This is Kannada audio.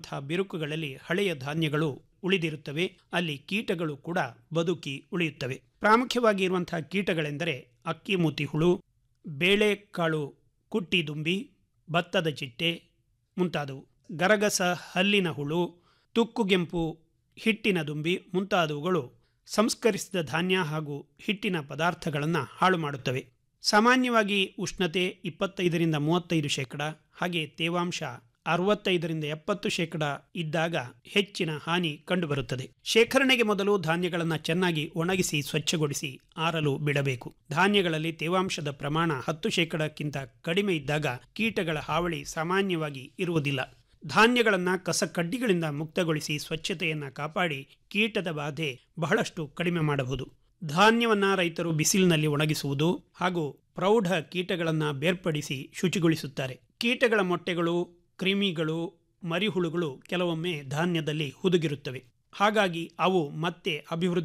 ಇರುವಂತಹ ಬಿರುಕುಗಳಲ್ಲಿ ಹಳೆಯ ಧಾನ್ಯಗಳು ಉಳಿದಿರುತ್ತವೆ ಅಲ್ಲಿ ಕೀಟಗಳು ಕೂಡ ಬದುಕಿ ಉಳಿಯುತ್ತವೆ ಪ್ರಾಮುಖ್ಯವಾಗಿ ಇರುವಂತಹ ಕೀಟಗಳೆಂದರೆ ಅಕ್ಕಿ ಮೂತಿ ಹುಳು ಬೇಳೆಕಾಳು ಕುಟ್ಟಿ ದುಂಬಿ ಭತ್ತದ ಚಿಟ್ಟೆ ಮುಂತಾದವು ಗರಗಸ ಹಲ್ಲಿನ ಹುಳು ತುಕ್ಕುಗೆಂಪು ಹಿಟ್ಟಿನ ದುಂಬಿ ಮುಂತಾದವುಗಳು ಸಂಸ್ಕರಿಸಿದ ಧಾನ್ಯ ಹಾಗೂ ಹಿಟ್ಟಿನ ಪದಾರ್ಥಗಳನ್ನು ಹಾಳು ಮಾಡುತ್ತವೆ ಸಾಮಾನ್ಯವಾಗಿ ಉಷ್ಣತೆ ಇಪ್ಪತ್ತೈದರಿಂದ ಮೂವತ್ತೈದು ಶೇಕಡ ಹಾಗೆ ತೇವಾಂಶ ಅರವತ್ತೈದರಿಂದ ಎಪ್ಪತ್ತು ಶೇಕಡ ಇದ್ದಾಗ ಹೆಚ್ಚಿನ ಹಾನಿ ಕಂಡುಬರುತ್ತದೆ ಶೇಖರಣೆಗೆ ಮೊದಲು ಧಾನ್ಯಗಳನ್ನು ಚೆನ್ನಾಗಿ ಒಣಗಿಸಿ ಸ್ವಚ್ಛಗೊಳಿಸಿ ಆರಲು ಬಿಡಬೇಕು ಧಾನ್ಯಗಳಲ್ಲಿ ತೇವಾಂಶದ ಪ್ರಮಾಣ ಹತ್ತು ಶೇಕಡಕ್ಕಿಂತ ಕಡಿಮೆ ಇದ್ದಾಗ ಕೀಟಗಳ ಹಾವಳಿ ಸಾಮಾನ್ಯವಾಗಿ ಇರುವುದಿಲ್ಲ ಧಾನ್ಯಗಳನ್ನು ಕಸಕಡ್ಡಿಗಳಿಂದ ಮುಕ್ತಗೊಳಿಸಿ ಸ್ವಚ್ಛತೆಯನ್ನು ಕಾಪಾಡಿ ಕೀಟದ ಬಾಧೆ ಬಹಳಷ್ಟು ಕಡಿಮೆ ಮಾಡಬಹುದು ಧಾನ್ಯವನ್ನ ರೈತರು ಬಿಸಿಲಿನಲ್ಲಿ ಒಣಗಿಸುವುದು ಹಾಗೂ ಪ್ರೌಢ ಕೀಟಗಳನ್ನು ಬೇರ್ಪಡಿಸಿ ಶುಚಿಗೊಳಿಸುತ್ತಾರೆ ಕೀಟಗಳ ಮೊಟ್ಟೆಗಳು ಕ್ರಿಮಿಗಳು ಮರಿಹುಳುಗಳು ಕೆಲವೊಮ್ಮೆ ಧಾನ್ಯದಲ್ಲಿ ಹುದುಗಿರುತ್ತವೆ ಹಾಗಾಗಿ ಅವು ಮತ್ತೆ ಅಭಿವೃದ್ಧಿ